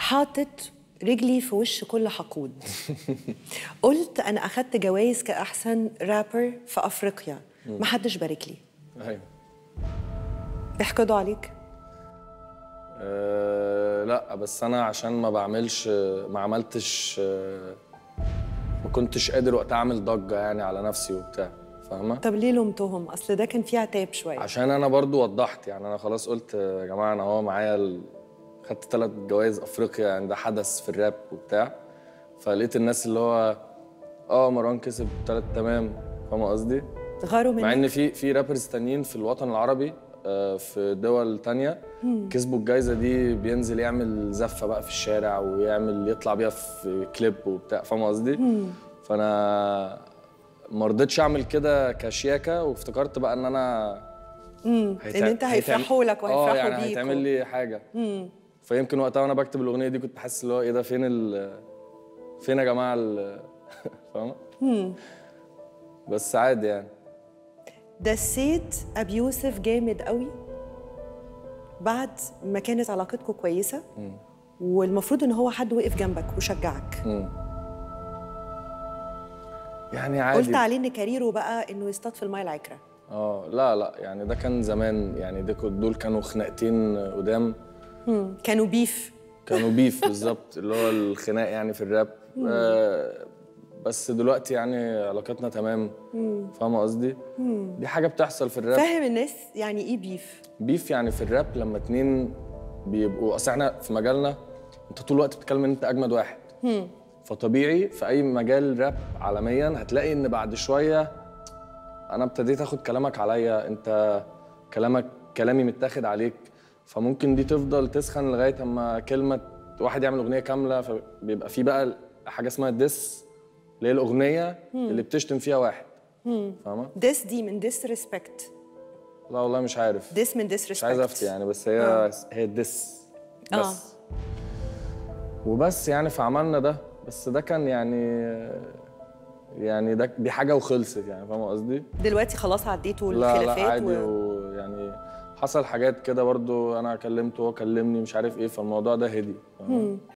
حاطط رجلي في وش كل حقود قلت انا اخدت جوائز كاحسن رابر في افريقيا ما حدش بارك لي ايوه بيحقدوا عليك أه لا بس انا عشان ما بعملش ما عملتش أه ما كنتش قادر وقتها اعمل ضجه يعني على نفسي وبتاع فاهمه طب ليه لومتهم اصل ده كان فيه عتاب شويه عشان انا برضو وضحت يعني انا خلاص قلت يا جماعه انا هو معايا ال... خدت ثلاث جوائز افريقيا يعني ده حدث في الراب وبتاع فلقيت الناس اللي هو اه مروان كسب ثلاث تمام فاهم قصدي؟ غاروا مع منك ان في في رابرز تانيين في الوطن العربي آه، في دول تانية كسبوا الجايزه دي بينزل يعمل زفه بقى في الشارع ويعمل يطلع بيها في كليب وبتاع فاهم قصدي؟ فانا ما رضيتش اعمل كده كشياكه وافتكرت بقى ان انا ان انت هيفرحوا لك اه وهيفرحوا يعني بيك هيتعمل لي حاجه فيمكن وقتها وانا بكتب الاغنيه دي كنت حاسس اللي هو ايه ده فين ال فين يا جماعه ال فاهمه؟ بس عادي يعني دسيت ابي يوسف جامد قوي بعد ما كانت علاقتكم كويسه والمفروض ان هو حد وقف جنبك وشجعك يعني عادي قلت عليه ان كاريره بقى انه يصطاد في المايه العكره اه لا لا يعني ده كان زمان يعني ده كنت- دول كانوا خناقتين قدام كانوا بيف كانوا بيف بالظبط اللي هو الخناق يعني في الراب آه بس دلوقتي يعني علاقتنا تمام فاهمه قصدي دي حاجه بتحصل في الراب فاهم الناس يعني ايه بيف بيف يعني في الراب لما اتنين بيبقوا اصل احنا في مجالنا انت طول الوقت بتتكلم ان انت اجمد واحد فطبيعي في اي مجال راب عالميا هتلاقي ان بعد شويه انا ابتديت اخد كلامك عليا انت كلامك كلامي متاخد عليك فممكن دي تفضل تسخن لغايه اما كلمه واحد يعمل اغنيه كامله فبيبقى في بقى حاجه اسمها ديس اللي هي الاغنيه اللي بتشتم فيها واحد فاهمه ديس دي من ديس ريسبكت لا والله مش عارف ديس من ديس مش عايز افتي يعني بس هي هي الدس بس وبس يعني فعملنا ده بس ده كان يعني يعني ده دي حاجه وخلصت يعني فاهم قصدي؟ دلوقتي خلاص عديتوا لا لا الخلافات عادي و... ويعني حصل حاجات كده برضو انا كلمته وهو كلمني مش عارف ايه فالموضوع ده هدي فاهم؟